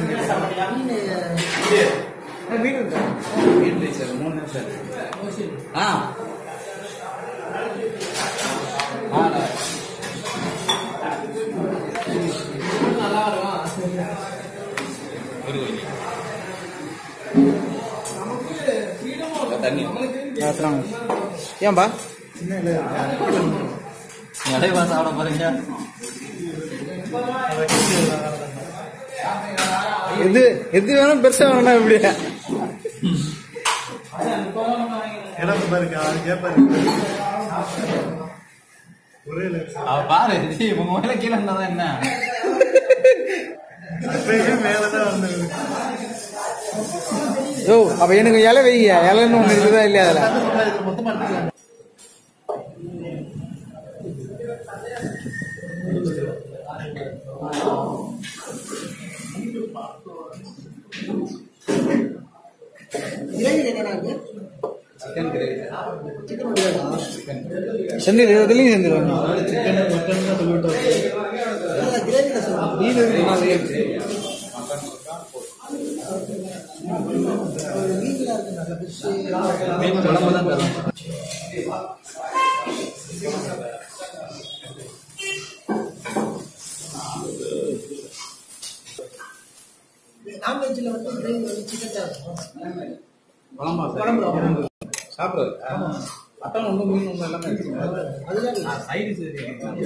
மீன் இருக்கா மீன் rice sir மூணு நிமிஷம் ஆ ஆ ஒரு கோழி தண்ணி ஏத்துறாங்க ஏன்பா நடைவா சாப்பிட போறீங்க எது எது வேணும் பெருசா வேணும்னா இப்படி இடம் பாருங்க அது கேட்பாரு ஒரே லட்சம் அவ பாரு ஜி, உங்க மேல கீழே இருந்தாதான் என்ன அப்பயே மேலதான் வந்தது யோ அப்ப எனக்கு இலை வைங்க இலைன்னு ஒண்ணு இருக்குதா இல்லையா அதுல மொத்தமா எடுத்துக்கலாம் சிக்கன் கிரேவி செந்தில் இதுலயும் செந்தில் சிக்கன் மட்டன் தான் சொல்லிவிட்டோம் மீன் குழம்பு தான் தரும் நான்வெஜ்ல வந்து கிரேவி வந்து சிக்கன் தான் குழம்பா குழம்பு சாப்பிடுறது மட்டன் ஒன்று மீன் ஒன்று எல்லாமே வச்சுக்கோங்க அதுதான் சைடு சரி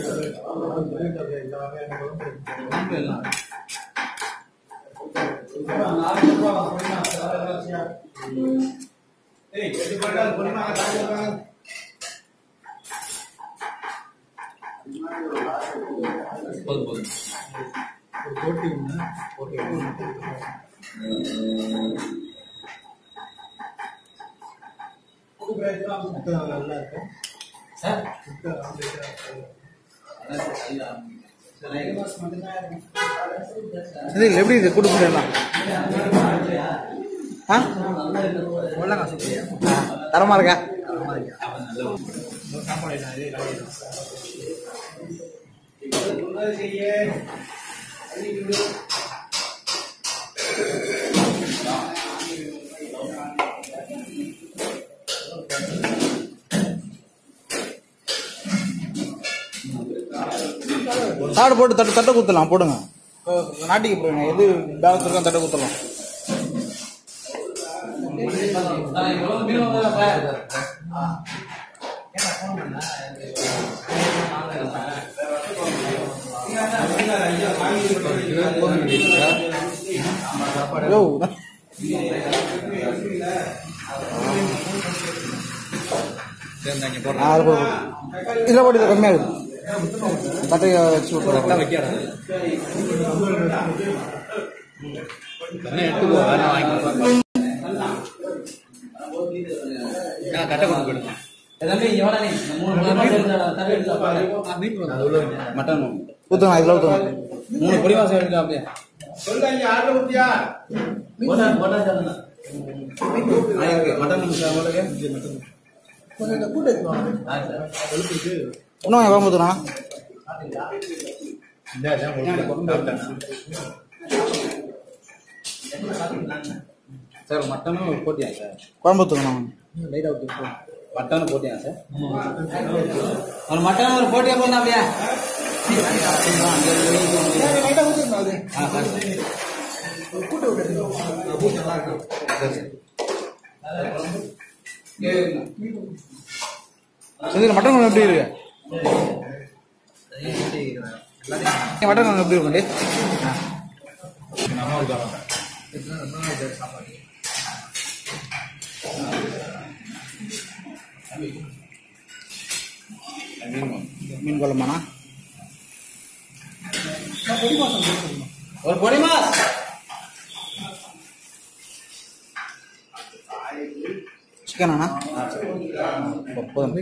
குழம்பு எல்லாம் போதும் போதும் போட்டி ஒண்ணு ஓகே முட்டை நல்லா இருக்கும் சார் முட்டை ஆம்லேட்டா இருக்கும். செந்தில் எப்படி இருக்கு கூட்டு போயிடலாம் ஆ உள்ளங்க சுத்தியா ஆ, தரமா இருக்கா சாடு போட்டு தட்டு தட்டை குத்தலாம் போடுங்க இப்போ நாட்டிக்கு போடுங்க எது பேலன்ஸ் இருக்கோ அந்த தட்டை குத்தலாம் யோ ஆ, அது போடு, போடு. இதுல போட்டு இது கம்மியா இருக்கு தட்டையை வச்சு விட்டுறேன் வைக்காத எடுத்துக்கோ வேணா வாங்கிக்கோ நான் கட்டை கொண்டு போயிடுங்க மட்டன் ஊற்றுங்க இதில் ஊற்றுங்க மூணு பொடி மாசம் எடுக்கலாம் அப்படியே ஆ, இருக்கு. மட்டன் சார் உங்களுக்கு கொஞ்சம் இந்த கூட்டு எடுத்துவாங்க ஆ, சார். இன்னும் எவ்வளோ ஊற்றுனா சார் மட்டனும் போட்டியா சார் குழம்பு ஊற்றுக்கணும் லைட் அவுட் மட்டன் போட்டியா சார் ஒரு மட்டன் ஒரு போட்டியா போனா அப்படியா லைட்டா ஊற்றிருந்தோம் அது ஆ, சார். ஒரு கூட்டு விட்டு எடுத்துக்கோங்க சரி, சரி. செந்தில் மட்டன் குழம்பு எப்படி இருக்கு மட்டன் குழம்பு எப்படி இருக்கும் மீன் குழம்பாண்ணா ஒரு பொடி மாஸ் சிக்கனாண்ணா போதும்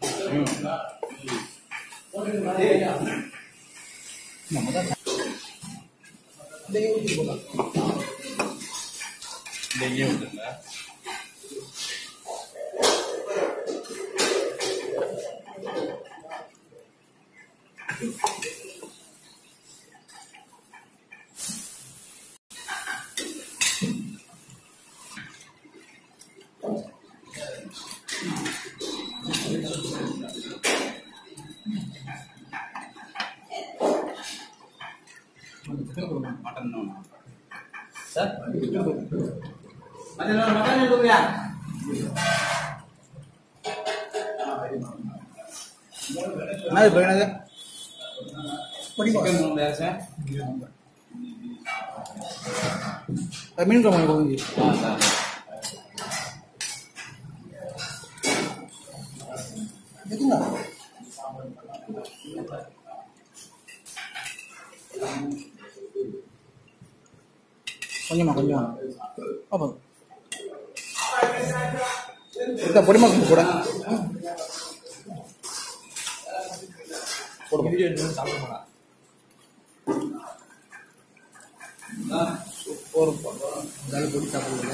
இங்கே விட்டுருங்க மட்டன் சார் மட்டன் மட்டன் எடுத்துக்கியா என்னது இப்போ என்னது சிக்கன் வேறு சார் அது மீன் குழம்பு கொடுங்க ஜி ஆ சார் எதுங்க கொஞ்சமா கொஞ்சம் அப்போ இந்த பொடிமா கொஞ்சம் கூட போடுமா வீடியோ எடுத்து சாப்பிட மாட்டான் ஒரு இருந்தாலும் போட்டு சாப்பிடுவீங்களா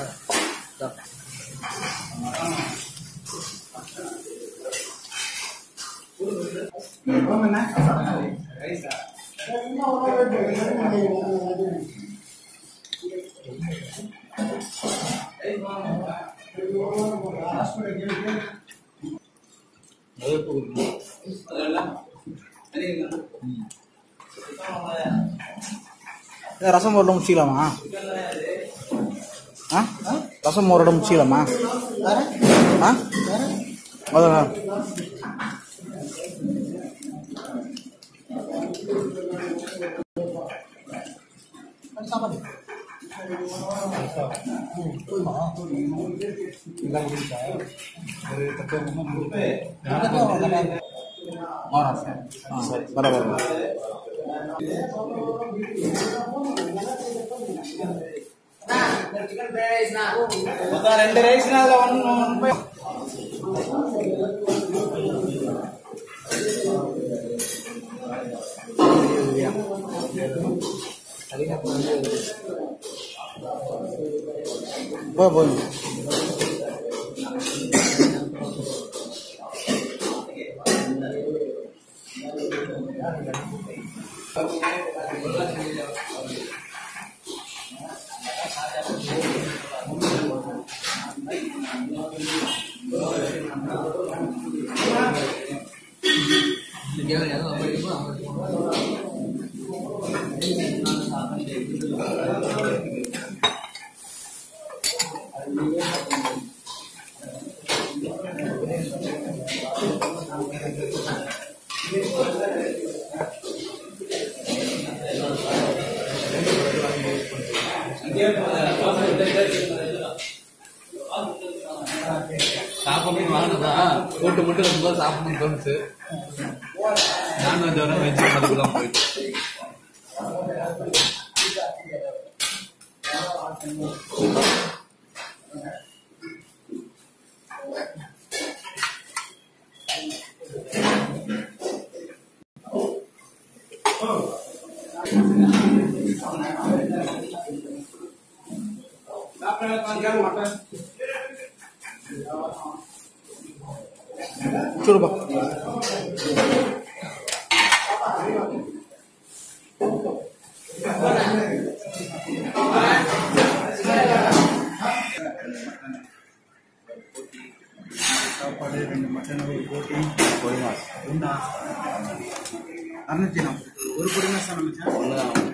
ஏ, ரசம் ஒரு இடம் முடிச்சிக்கலாமா ஆ ரசம் ஒரு இடம் முடிச்சிக்கலாமா வேற ஆ வேற அதான் சாப்பாடு ம் போதுமா இதெல்லாம் இருக்கா ஒரு தத்துவமாக முழுக்க அதுக்கும் நல்லா ஆ சரி வர வர மொத்தம் ரெண்டு ரைஸ்னா அதில் ஒன் ஒன் போய் போய் போதும் சாப்பிடணும்னு வாங்கினதா கூட்டு மட்டும் ரொம்ப சாப்பிடணும்னு தோணுச்சு நான்வெஜ் வர வெஜ் மதிப்பெல்லாம் போயிட்டு చూడుబా சாப்பாடு ரெண்டு மட்டன் ஒரு போட்டி ஒன்றா அறுநூத்தி நாற்பது ஒரு பொடி மாசம் நினைச்சேன்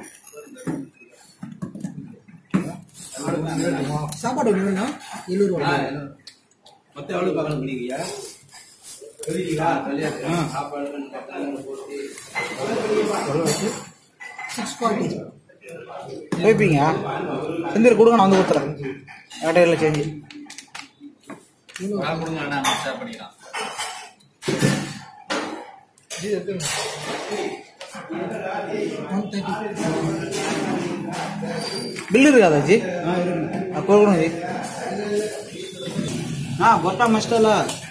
சாப்பாடு வேணும்னா எழுபது ரூபா மொத்தம் எவ்வளோ பார்க்கணும் பண்ணிக்கிறியா சாப்பாடு சிக்ஸ் ஃபார்ட்டி போய்ப்பீங்க செந்தில் கொடுங்க நான் வந்து ஊத்துறேன் இடையில சேஞ்சு நான் கொடுங்க நான் ஷேர் பண்ணிக்கலாம் ஒன் தேர்ட்டி பில்லு இருக்காதா ஜி கொடுக்கணும் ஜி ஆ பொட்டா மஸ்டல்ல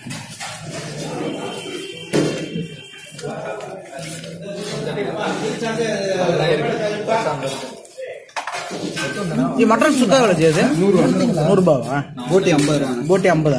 ಈ ಮಟನ್ ಸುತ್ತ ಎவ்வளோ ಜಿ ಅದು ನೂರು ನೂರು ರೂಪಾವಾ போட்டி ஐம்பது ரூபா ಬೋಟಿ ಅಂಬದಾ